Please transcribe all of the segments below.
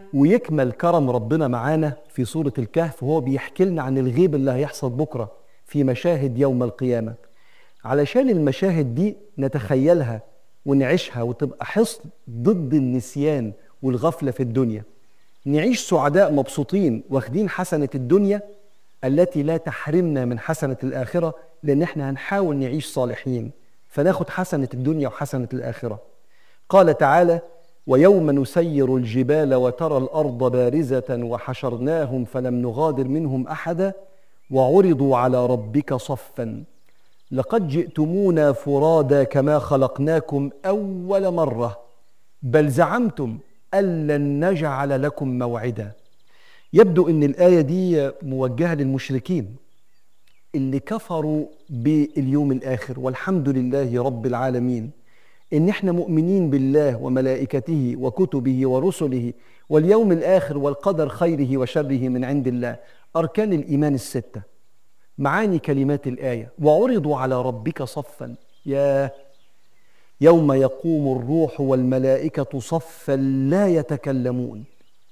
ويكمل كرم ربنا معانا في سورة الكهف وهو بيحكي لنا عن الغيب اللي هيحصل بكرة في مشاهد يوم القيامة علشان المشاهد دي نتخيلها ونعيشها وتبقى حصن ضد النسيان والغفلة في الدنيا نعيش سعداء مبسوطين واخدين حسنة الدنيا التي لا تحرمنا من حسنة الآخرة لأن احنا هنحاول نعيش صالحين فناخد حسنة الدنيا وحسنة الآخرة قال تعالى ويوم نسير الجبال وترى الأرض بارزة وحشرناهم فلم نغادر منهم أحدا وعرضوا على ربك صفا لقد جئتمونا فرادا كما خلقناكم أول مرة بل زعمتم أن لن نجعل لكم موعدا يبدو أن الآية دي موجهة للمشركين اللي كفروا باليوم الآخر والحمد لله رب العالمين إن إحنا مؤمنين بالله وملائكته وكتبه ورسله واليوم الآخر والقدر خيره وشره من عند الله أركان الإيمان الستة معاني كلمات الآية وعرضوا على ربك صفا يا يوم يقوم الروح والملائكة صفا لا يتكلمون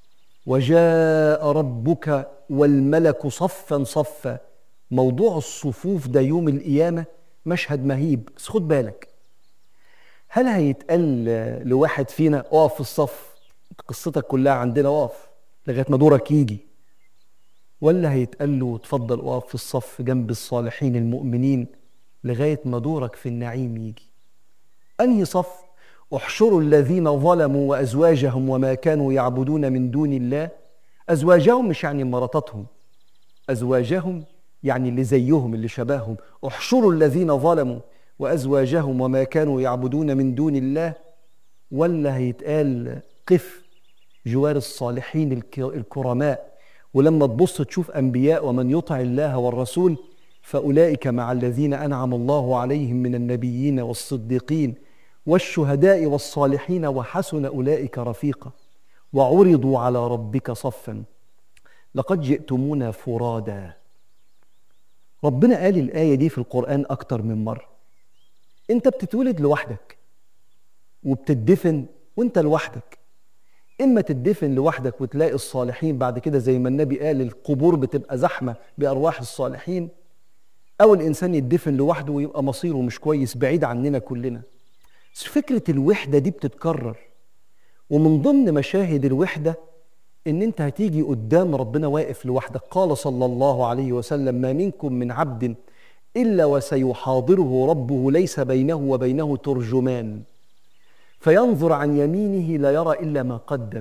وجاء ربك والملك صفا صفا موضوع الصفوف ده يوم القيامة مشهد مهيب بس خد بالك هل هيتقال لواحد فينا اقف في الصف قصتك كلها عندنا اقف لغايه ما دورك يجي ولا هيتقال له اتفضل اقف في الصف جنب الصالحين المؤمنين لغايه ما دورك في النعيم يجي انهي صف احشروا الذين ظلموا وازواجهم وما كانوا يعبدون من دون الله ازواجهم مش يعني مراتاتهم ازواجهم يعني اللي زيهم اللي شبههم احشروا الذين ظلموا وازواجهم وما كانوا يعبدون من دون الله ولا هيتقال قف جوار الصالحين الكرماء ولما تبص تشوف انبياء ومن يطع الله والرسول فاولئك مع الذين انعم الله عليهم من النبيين والصديقين والشهداء والصالحين وحسن اولئك رفيقا وعرضوا على ربك صفا لقد جئتمونا فرادا ربنا قال الايه دي في القران اكتر من مره انت بتتولد لوحدك وبتدفن وانت لوحدك اما تدفن لوحدك وتلاقي الصالحين بعد كده زي ما النبي قال القبور بتبقى زحمه بارواح الصالحين او الانسان يدفن لوحده ويبقى مصيره مش كويس بعيد عننا كلنا بس فكره الوحده دي بتتكرر ومن ضمن مشاهد الوحده ان انت هتيجي قدام ربنا واقف لوحدك قال صلى الله عليه وسلم ما منكم من عبد الا وسيحاضره ربه ليس بينه وبينه ترجمان فينظر عن يمينه لا يرى الا ما قدم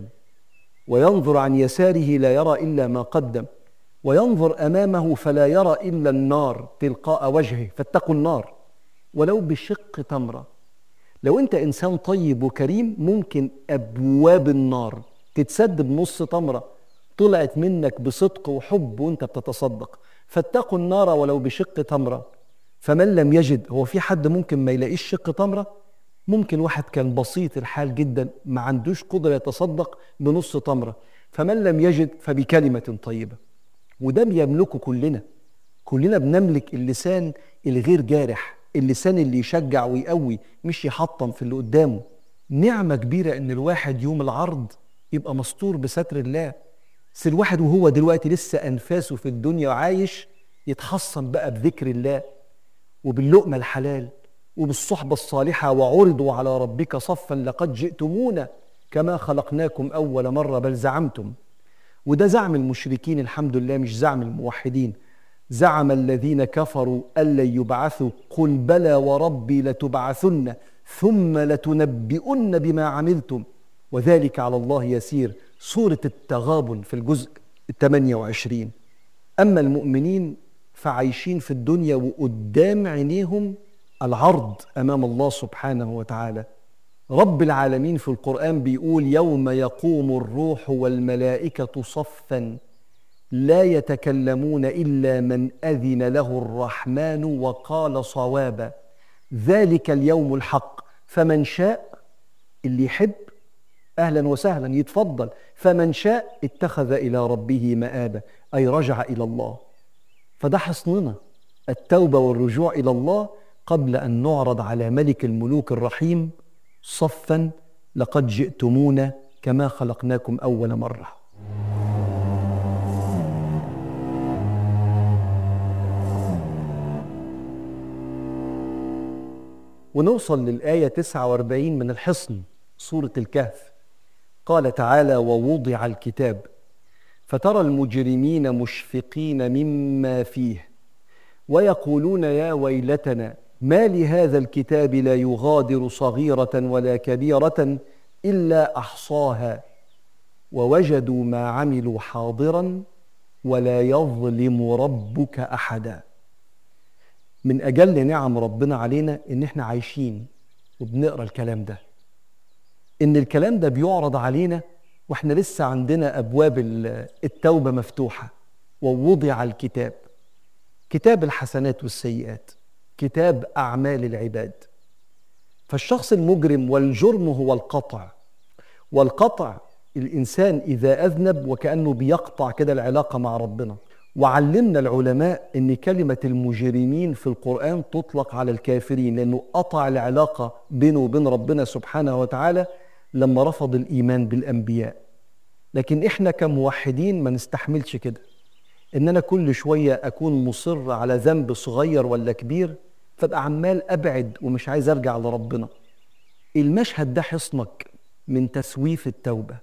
وينظر عن يساره لا يرى الا ما قدم وينظر امامه فلا يرى الا النار تلقاء وجهه فاتقوا النار ولو بشق تمره لو انت انسان طيب وكريم ممكن ابواب النار تتسد بنص تمره طلعت منك بصدق وحب وانت بتتصدق فاتقوا النار ولو بشق تمره فمن لم يجد هو في حد ممكن ما يلاقيش شق تمره ممكن واحد كان بسيط الحال جدا ما عندوش قدره يتصدق بنص تمره فمن لم يجد فبكلمه طيبه وده بيملكه كلنا كلنا بنملك اللسان الغير جارح اللسان اللي يشجع ويقوي مش يحطم في اللي قدامه نعمه كبيره ان الواحد يوم العرض يبقى مستور بستر الله بس الواحد وهو دلوقتي لسه انفاسه في الدنيا عايش يتحصن بقى بذكر الله وباللقمه الحلال وبالصحبه الصالحه وعرضوا على ربك صفا لقد جئتمونا كما خلقناكم اول مره بل زعمتم وده زعم المشركين الحمد لله مش زعم الموحدين زعم الذين كفروا أن لن يبعثوا قل بلى وربي لتبعثن ثم لتنبئن بما عملتم وذلك على الله يسير سورة التغابن في الجزء الثمانية وعشرين أما المؤمنين فعايشين في الدنيا وقدام عينيهم العرض أمام الله سبحانه وتعالى رب العالمين في القرآن بيقول يوم يقوم الروح والملائكة صفا لا يتكلمون إلا من أذن له الرحمن وقال صوابا ذلك اليوم الحق فمن شاء اللي يحب اهلا وسهلا يتفضل فمن شاء اتخذ الى ربه مآبا اي رجع الى الله فده حصننا التوبه والرجوع الى الله قبل ان نعرض على ملك الملوك الرحيم صفا لقد جئتمونا كما خلقناكم اول مره ونوصل للآية 49 من الحصن سورة الكهف قال تعالى ووضع الكتاب فترى المجرمين مشفقين مما فيه ويقولون يا ويلتنا ما لهذا الكتاب لا يغادر صغيرة ولا كبيرة إلا أحصاها ووجدوا ما عملوا حاضرا ولا يظلم ربك أحدا من أجل نعم ربنا علينا إن إحنا عايشين وبنقرأ الكلام ده إن الكلام ده بيعرض علينا وإحنا لسه عندنا أبواب التوبة مفتوحة ووضع الكتاب كتاب الحسنات والسيئات كتاب أعمال العباد فالشخص المجرم والجرم هو القطع والقطع الإنسان إذا أذنب وكأنه بيقطع كده العلاقة مع ربنا وعلمنا العلماء ان كلمه المجرمين في القران تطلق على الكافرين لانه قطع العلاقه بينه وبين ربنا سبحانه وتعالى لما رفض الايمان بالانبياء لكن احنا كموحدين ما نستحملش كده ان انا كل شويه اكون مصر على ذنب صغير ولا كبير فابقى عمال ابعد ومش عايز ارجع لربنا المشهد ده حصنك من تسويف التوبه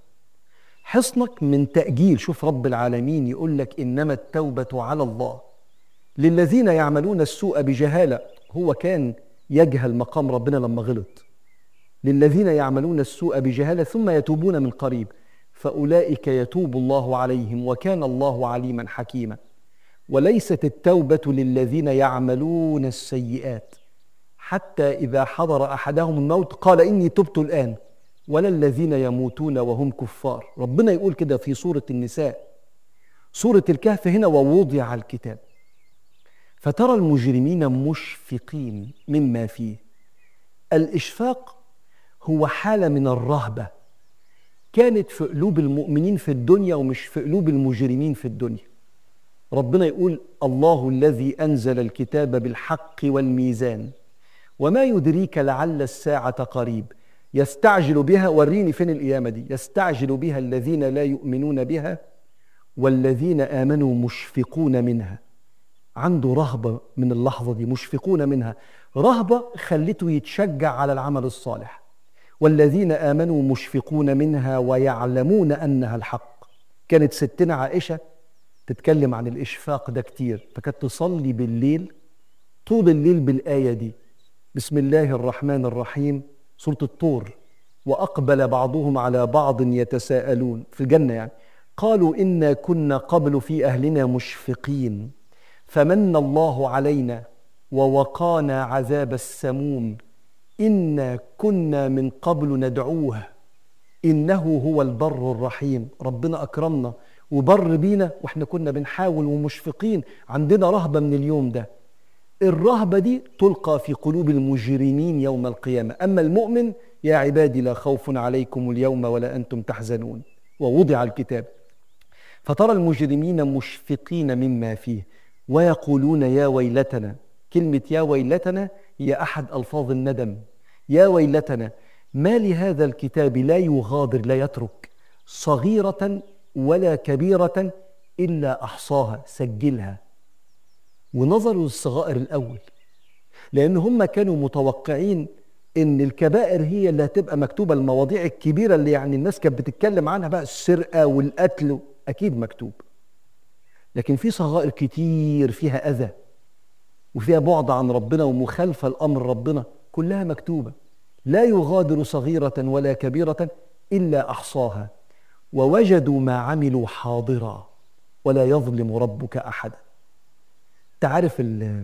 حصنك من تأجيل شوف رب العالمين يقول لك إنما التوبة على الله للذين يعملون السوء بجهالة هو كان يجهل مقام ربنا لما غلط للذين يعملون السوء بجهالة ثم يتوبون من قريب فأولئك يتوب الله عليهم وكان الله عليما حكيما وليست التوبة للذين يعملون السيئات حتى إذا حضر أحدهم الموت قال إني تبت الآن ولا الذين يموتون وهم كفار ربنا يقول كده في سورة النساء سورة الكهف هنا ووضع الكتاب فترى المجرمين مشفقين مما فيه الإشفاق هو حالة من الرهبة كانت في قلوب المؤمنين في الدنيا ومش في قلوب المجرمين في الدنيا ربنا يقول الله الذي أنزل الكتاب بالحق والميزان وما يدريك لعل الساعة قريب يستعجل بها وريني فين القيامة دي يستعجل بها الذين لا يؤمنون بها والذين آمنوا مشفقون منها عنده رهبة من اللحظة دي مشفقون منها رهبة خلته يتشجع على العمل الصالح والذين آمنوا مشفقون منها ويعلمون أنها الحق كانت ستنا عائشة تتكلم عن الإشفاق ده كتير فكانت تصلي بالليل طول الليل بالآية دي بسم الله الرحمن الرحيم سورة الطور وأقبل بعضهم على بعض يتساءلون في الجنة يعني قالوا إنا كنا قبل في أهلنا مشفقين فمن الله علينا ووقانا عذاب السموم إنا كنا من قبل ندعوه إنه هو البر الرحيم ربنا أكرمنا وبر بينا وإحنا كنا بنحاول ومشفقين عندنا رهبة من اليوم ده الرهبة دي تلقى في قلوب المجرمين يوم القيامة أما المؤمن يا عبادي لا خوف عليكم اليوم ولا أنتم تحزنون ووضع الكتاب فترى المجرمين مشفقين مما فيه ويقولون يا ويلتنا كلمة يا ويلتنا هي أحد ألفاظ الندم يا ويلتنا ما لهذا الكتاب لا يغادر لا يترك صغيرة ولا كبيرة إلا أحصاها سجلها ونظروا للصغائر الأول لأن هم كانوا متوقعين إن الكبائر هي اللي هتبقى مكتوبة المواضيع الكبيرة اللي يعني الناس كانت بتتكلم عنها بقى السرقة والقتل أكيد مكتوب لكن في صغائر كتير فيها أذى وفيها بعد عن ربنا ومخالفة لأمر ربنا كلها مكتوبة لا يغادر صغيرة ولا كبيرة إلا أحصاها ووجدوا ما عملوا حاضرا ولا يظلم ربك أحدا تعرف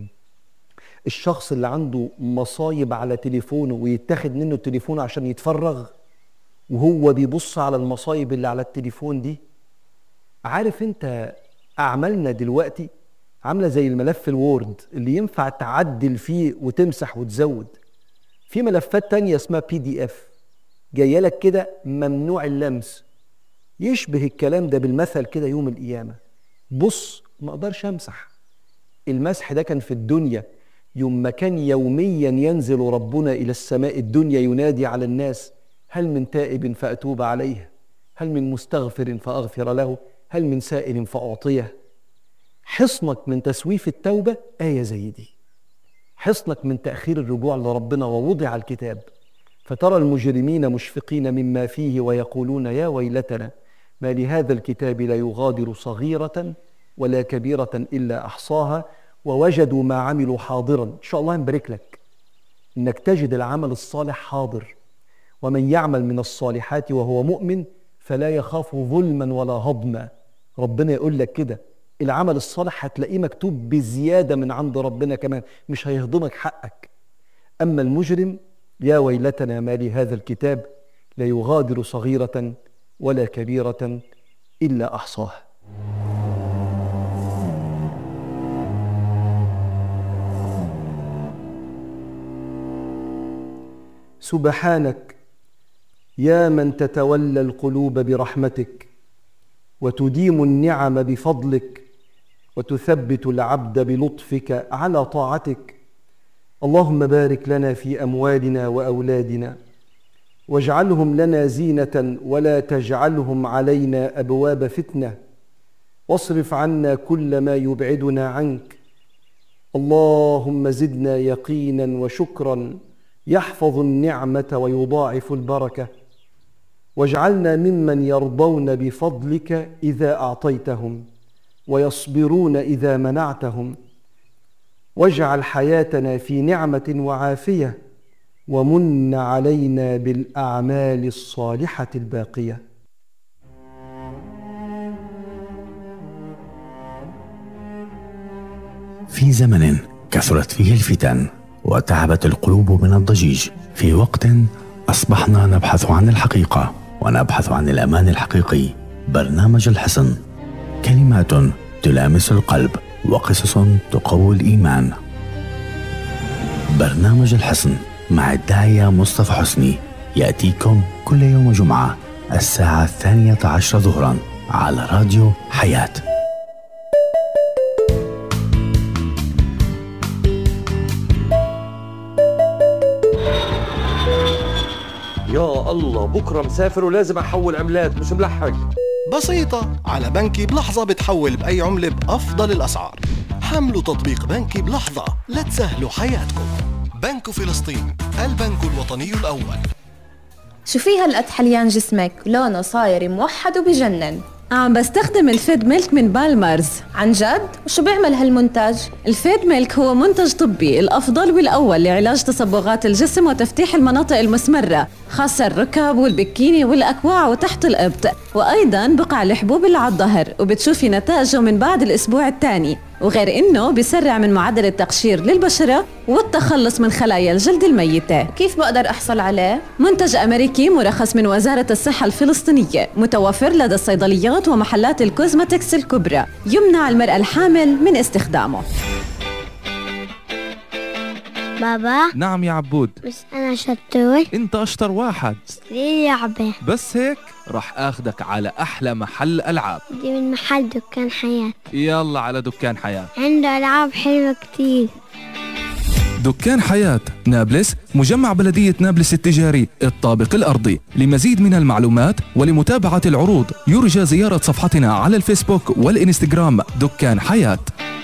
الشخص اللي عنده مصايب على تليفونه ويتاخد منه التليفون عشان يتفرغ وهو بيبص على المصايب اللي على التليفون دي عارف انت اعمالنا دلوقتي عامله زي الملف الوورد اللي ينفع تعدل فيه وتمسح وتزود في ملفات تانية اسمها بي دي اف جايه لك كده ممنوع اللمس يشبه الكلام ده بالمثل كده يوم القيامه بص ما اقدرش امسح المسح ده كان في الدنيا يوم ما كان يوميا ينزل ربنا الى السماء الدنيا ينادي على الناس هل من تائب فاتوب عليه هل من مستغفر فأغفر له هل من سائل فأعطيه حصنك من تسويف التوبة آية زي دي حصنك من تأخير الرجوع لربنا ووضع الكتاب فترى المجرمين مشفقين مما فيه ويقولون يا ويلتنا ما لهذا الكتاب لا يغادر صغيرة ولا كبيرة إلا أحصاها ووجدوا ما عملوا حاضرا إن شاء الله نبارك لك إنك تجد العمل الصالح حاضر ومن يعمل من الصالحات وهو مؤمن فلا يخاف ظلما ولا هضما ربنا يقول لك كده العمل الصالح هتلاقيه مكتوب بزيادة من عند ربنا كمان مش هيهضمك حقك أما المجرم يا ويلتنا ما لهذا الكتاب لا يغادر صغيرة ولا كبيرة إلا أحصاها سبحانك يا من تتولى القلوب برحمتك وتديم النعم بفضلك وتثبت العبد بلطفك على طاعتك اللهم بارك لنا في اموالنا واولادنا واجعلهم لنا زينه ولا تجعلهم علينا ابواب فتنه واصرف عنا كل ما يبعدنا عنك اللهم زدنا يقينا وشكرا يحفظ النعمه ويضاعف البركه واجعلنا ممن يرضون بفضلك اذا اعطيتهم ويصبرون اذا منعتهم واجعل حياتنا في نعمه وعافيه ومن علينا بالاعمال الصالحه الباقيه في زمن كثرت فيه الفتن وتعبت القلوب من الضجيج في وقت اصبحنا نبحث عن الحقيقه ونبحث عن الامان الحقيقي برنامج الحصن كلمات تلامس القلب وقصص تقوي الايمان برنامج الحصن مع الداعيه مصطفى حسني ياتيكم كل يوم جمعه الساعه الثانيه عشر ظهرا على راديو حياه يا الله بكره مسافر ولازم احول عملات مش ملحق بسيطة على بنكي بلحظة بتحول بأي عملة بأفضل الأسعار حملوا تطبيق بنكي بلحظة لتسهلوا حياتكم بنك فلسطين البنك الوطني الأول شو في هالقد حليان جسمك لونه صاير موحد وبجنن عم بستخدم الفيد ميلك من بالمرز عن جد وشو بيعمل هالمنتج الفيد ميلك هو منتج طبي الأفضل والأول لعلاج تصبغات الجسم وتفتيح المناطق المسمرة خاصة الركب والبكيني والأكواع وتحت الإبط وأيضا بقع الحبوب اللي على الظهر وبتشوفي نتائجه من بعد الأسبوع الثاني وغير انه بيسرع من معدل التقشير للبشره والتخلص من خلايا الجلد الميته كيف بقدر احصل عليه منتج امريكي مرخص من وزاره الصحه الفلسطينيه متوفر لدى الصيدليات ومحلات الكوزماتكس الكبرى يمنع المراه الحامل من استخدامه بابا نعم يا عبود بس أنا شطور انت اشطر واحد ليه لعبة بس هيك رح اخدك على احلى محل العاب دي من محل دكان حياة يلا على دكان حياة عنده ألعاب حلوة كتير دكان حياة نابلس مجمع بلدية نابلس التجاري الطابق الأرضي لمزيد من المعلومات ولمتابعة العروض يرجى زيارة صفحتنا على الفيسبوك والإنستغرام دكان حياة